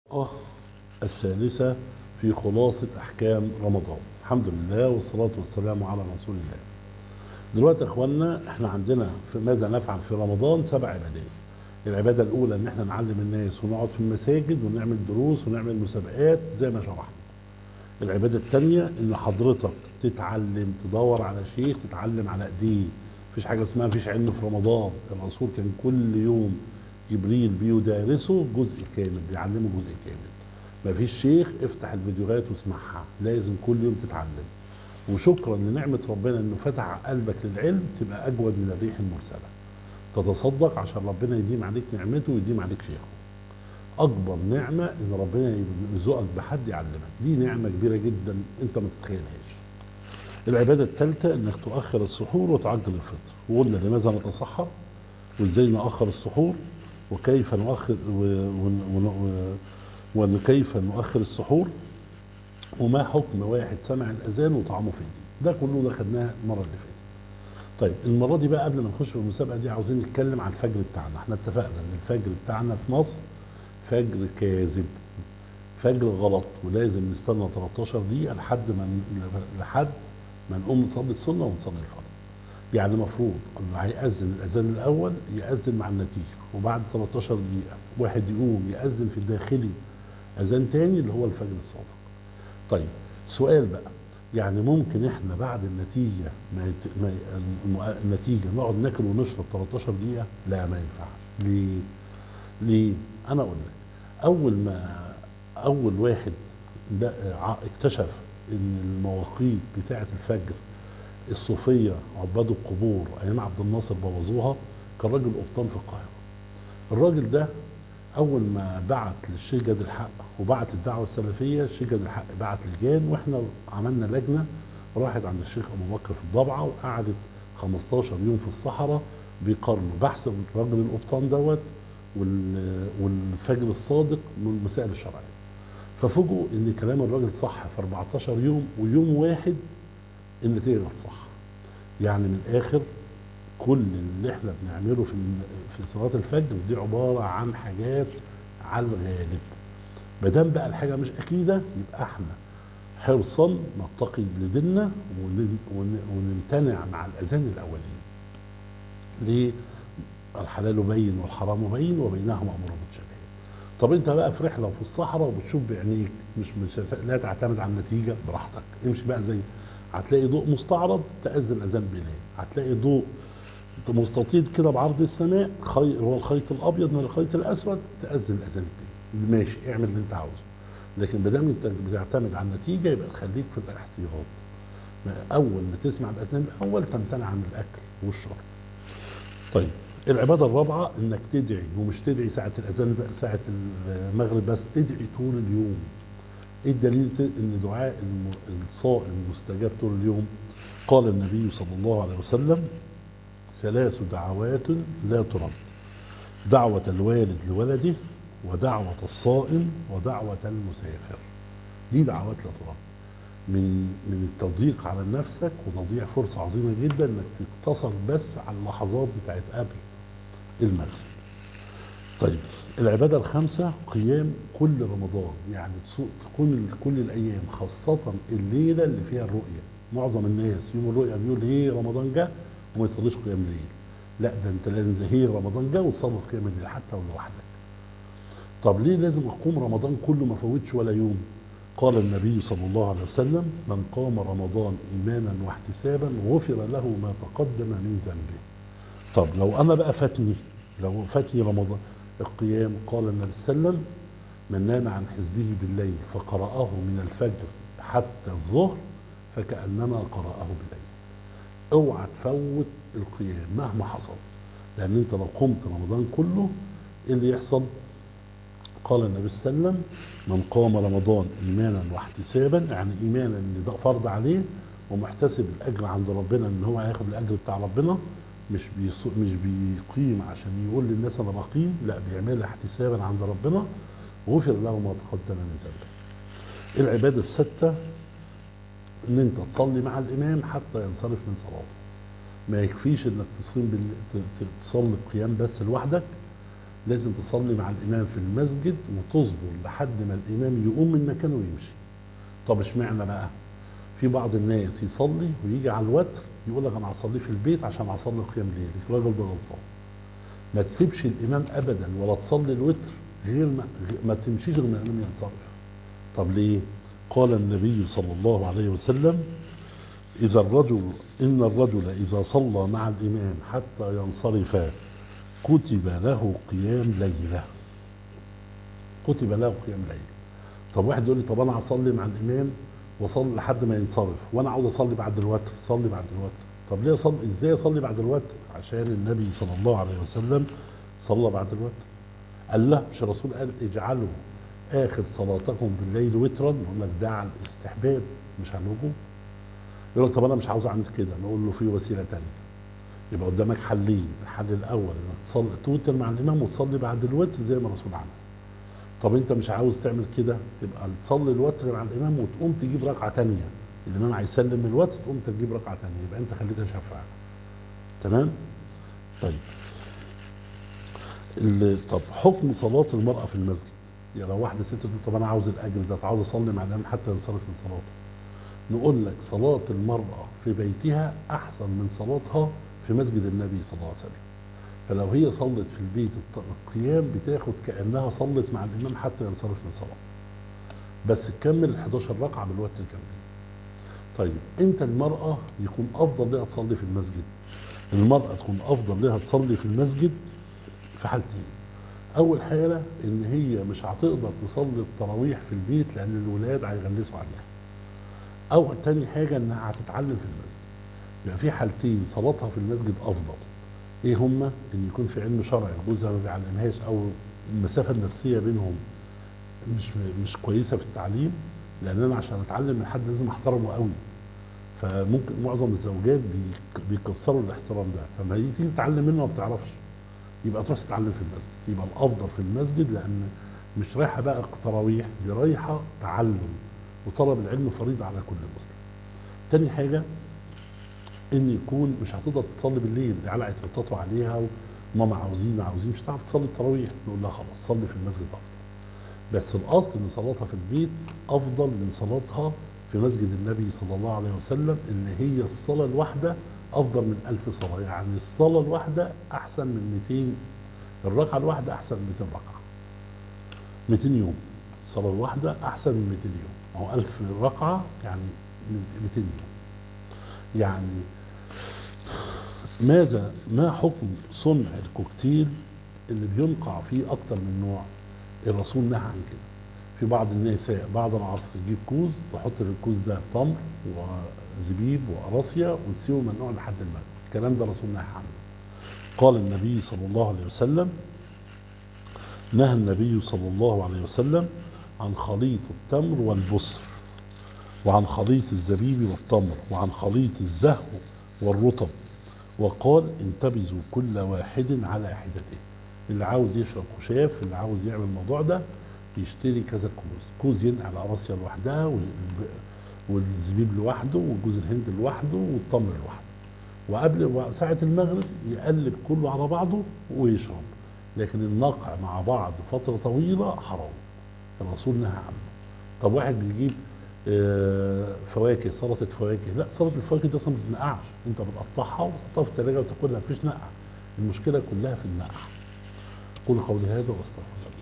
الحلقة الثالثة في خلاصة أحكام رمضان الحمد لله والصلاة والسلام على رسول الله دلوقتي يا اخوانا احنا عندنا في ماذا نفعل في رمضان سبع عبادات العبادة الأولى إن احنا نعلم الناس ونقعد في المساجد ونعمل دروس ونعمل مسابقات زي ما شرحنا العبادة الثانية إن حضرتك تتعلم تدور على شيخ تتعلم على إيديه مفيش حاجة اسمها مفيش علم في رمضان الرسول كان كل يوم جبريل بيدارسه جزء كامل بيعلمه جزء كامل مفيش شيخ افتح الفيديوهات واسمعها لازم كل يوم تتعلم وشكرا لنعمة ربنا انه فتح قلبك للعلم تبقى اجود من الريح المرسلة تتصدق عشان ربنا يديم عليك نعمته ويديم عليك شيخه اكبر نعمة ان ربنا يرزقك بحد يعلمك دي نعمة كبيرة جدا انت ما تتخيلهاش العبادة الثالثة انك تؤخر السحور وتعجل الفطر وقلنا لماذا نتسحر وازاي نأخر السحور وكيف نؤخر وكيف نؤخر السحور وما حكم واحد سمع الاذان وطعمه في ايديه ده كله ده خدناه المره اللي فاتت طيب المره دي بقى قبل ما نخش في المسابقه دي عاوزين نتكلم عن الفجر بتاعنا احنا اتفقنا ان الفجر بتاعنا في مصر فجر كاذب فجر غلط ولازم نستنى 13 دقيقه لحد ما لحد ما نقوم نصلي السنه ونصلي الفرض يعني المفروض اللي هيأذن الأذان الأول يأذن مع النتيجة وبعد 13 دقيقة واحد يقوم يأذن في الداخلي أذان تاني اللي هو الفجر الصادق طيب سؤال بقى يعني ممكن احنا بعد النتيجة ما, يت... ما النتيجة نقعد ناكل ونشرب 13 دقيقة لا ما ينفعش ليه ليه انا اقول لك اول ما اول واحد اكتشف ان المواقيت بتاعة الفجر الصوفيه عباد القبور ايام عبد الناصر بوظوها كان راجل قبطان في القاهره. الراجل ده اول ما بعت للشيخ جاد الحق وبعت الدعوه السلفيه الشيخ جاد الحق بعت لجان واحنا عملنا لجنه راحت عند الشيخ ابو بكر في الضبعه وقعدت 15 يوم في الصحراء بيقارنوا بحث الراجل القبطان دوت والفجر الصادق من المسائل الشرعيه. ففوجئوا ان كلام الراجل صح في 14 يوم ويوم واحد النتيجه كانت صح يعني من الاخر كل اللي احنا بنعمله في في صلاه الفجر دي عباره عن حاجات على الغالب ما دام بقى الحاجه مش اكيده يبقى احنا حرصا نتقي لديننا ونمتنع مع الاذان الاولين ليه الحلال بين والحرام بين وبينهما امور متشابهين طب انت بقى في رحله وفي الصحراء وبتشوف بعينيك مش, مش لا تعتمد على النتيجه براحتك امشي بقى زي هتلاقي ضوء مستعرض تأذن أذان بالليل هتلاقي ضوء مستطيل كده بعرض السماء خي... هو الخيط الأبيض من الخيط الأسود تأذن الأذان التاني ماشي اعمل اللي أنت عاوزه لكن ما دام أنت بتعتمد على النتيجة يبقى خليك في الاحتياط أول ما تسمع الأذان الأول تمتنع عن الأكل والشرب طيب العبادة الرابعة انك تدعي ومش تدعي ساعة الأذان ساعة المغرب بس تدعي طول اليوم ايه الدليل ان دعاء الصائم مستجاب طول اليوم قال النبي صلى الله عليه وسلم ثلاث دعوات لا ترد دعوة الوالد لولده ودعوة الصائم ودعوة المسافر دي دعوات لا ترد من من التضييق على نفسك وتضييع فرصة عظيمة جدا انك تقتصر بس على اللحظات بتاعت قبل المغرب طيب العبادة الخامسة قيام كل رمضان يعني تكون كل الأيام خاصة الليلة اللي فيها الرؤية معظم الناس يوم الرؤية بيقول ايه رمضان جه وما يصليش قيام ليل لا ده انت لازم هي رمضان جه وتصلي قيام الليل حتى لو لوحدك طب ليه لازم اقوم رمضان كله ما فوتش ولا يوم قال النبي صلى الله عليه وسلم من قام رمضان ايمانا واحتسابا غفر له ما تقدم من ذنبه طب لو انا بقى فاتني لو فاتني رمضان القيام قال النبي صلى الله عليه وسلم من نام عن حزبه بالليل فقرأه من الفجر حتى الظهر فكأنما قرأه بالليل اوعى تفوت القيام مهما حصل لأن أنت لو قمت رمضان كله إيه اللي يحصل؟ قال النبي صلى الله عليه وسلم من قام رمضان إيمانا واحتسابا يعني إيمانا إن ده فرض عليه ومحتسب الأجر عند ربنا إن هو هياخد الأجر بتاع ربنا مش بيص... مش بيقيم عشان يقول للناس انا بقيم لا بيعملها احتسابا عند ربنا غفر له ما تقدم من ذنبه العباده السته ان انت تصلي مع الامام حتى ينصرف من صلاته ما يكفيش انك تصوم بال... تصلي القيام بس لوحدك لازم تصلي مع الامام في المسجد وتصبر لحد ما الامام يقوم من مكانه ويمشي طب اشمعنى بقى في بعض الناس يصلي ويجي على الوتر يقول لك انا هصلي في البيت عشان اصلي قيام ليل الراجل ده غلطان ما تسيبش الامام ابدا ولا تصلي الوتر غير ما, ما تمشيش غير ما الامام ينصرف طب ليه قال النبي صلى الله عليه وسلم إذا الرجل إن الرجل إذا صلى مع الإمام حتى ينصرف كتب له قيام ليلة كتب له قيام ليلة طب واحد يقول لي طب أنا هصلي مع الإمام وصلي لحد ما ينصرف وأنا عاوز أصلي بعد الوتر صلي بعد الوتر طب ليه أصلي إزاي أصلي بعد الوتر عشان النبي صلى الله عليه وسلم صلى بعد الوتر قال لا مش الرسول قال اجعلوا آخر صلاتكم بالليل وترا يقول لك ده على الاستحباب مش على الوجوب يقول لك طب انا مش عاوز اعمل كده نقول له في وسيله تانية يبقى قدامك حلين الحل الاول انك تصلي توتر مع الامام وتصلي بعد الوتر زي ما الرسول عمل طب انت مش عاوز تعمل كده تبقى تصلي الوتر مع الامام وتقوم تجيب ركعه تانية الامام هيسلم من الوتر تقوم تجيب ركعه تانية يبقى انت خليتها شفاعه تمام طيب ال- طب حكم صلاه المراه في المسجد يعني لو واحده ست تقول طب انا عاوز الاجر ده عاوز اصلي مع الامام حتى ينصرف من صلاته نقول لك صلاة المرأة في بيتها أحسن من صلاتها في مسجد النبي صلى الله عليه وسلم فلو هي صلت في البيت الط- القيام بتاخد كأنها صلت مع الإمام حتى ينصرف من صلاة بس تكمل ال 11 ركعة بالوقت الكامل طيب امتى المرأة يكون أفضل لها تصلي في المسجد المرأة تكون أفضل لها تصلي في المسجد في حالتين أول حالة إن هي مش هتقدر تصلي التراويح في البيت لأن الولاد هيغلسوا عليها او تاني حاجه انها هتتعلم في المسجد يبقى في حالتين صلاتها في المسجد افضل ايه هما ان يكون في علم شرعي جوزها ما بيعلمهاش او المسافه النفسيه بينهم مش مش كويسه في التعليم لان انا عشان اتعلم من حد لازم احترمه قوي فممكن معظم الزوجات بي- بيكسروا الاحترام ده فما هي تيجي تتعلم منه ما بتعرفش يبقى تروح تتعلم في المسجد يبقى الافضل في المسجد لان مش رايحه بقى تراويح دي رايحه تعلم وطلب العلم فريضه على كل مسلم. تاني حاجه ان يكون مش هتقدر تصلي بالليل العيال هيتنططوا عليها وماما عاوزين عاوزين مش هتعرف تصلي التراويح نقول لها خلاص صلي في المسجد افضل. بس الاصل ان صلاتها في البيت افضل من صلاتها في مسجد النبي صلى الله عليه وسلم ان هي الصلاه الواحده افضل من ألف صلاه يعني الصلاه الواحده احسن من 200 الركعه الواحده احسن من 200 ركعه 200 يوم الصلاه الواحده احسن من 200 يوم ما هو 1000 ركعه يعني 200 يوم يعني ماذا ما حكم صنع الكوكتيل اللي بينقع فيه اكتر من نوع الرسول نهى عن كده في بعض النساء بعد العصر تجيب كوز تحط في الكوز ده تمر وزبيب وقراصية وتسيبه منقوع لحد المغرب الكلام ده الرسول نهى عنه قال النبي صلى الله عليه وسلم نهى النبي صلى الله عليه وسلم عن خليط التمر والبصر وعن خليط الزبيب والتمر وعن خليط الزهو والرطب وقال انتبذوا كل واحد على حدته اللي عاوز يشرب خشاف اللي عاوز يعمل الموضوع ده يشتري كذا كوز كوز ينقع القراصية لوحدها وال- والزبيب لوحده وجوز الهند لوحده والتمر لوحده وقبل ساعة المغرب يقلب كله على بعضه ويشرب لكن النقع مع بعض فترة طويلة حرام الرسول نهى عنه طب واحد بيجيب آه، فواكه سلطة فواكه لا سلطة الفواكه دي اصلا ما بتتنقعش انت بتقطعها وتحطها في التلاجة وتاكلها مفيش نقع المشكلة كلها في النقع قول قولي هذا واستغفر الله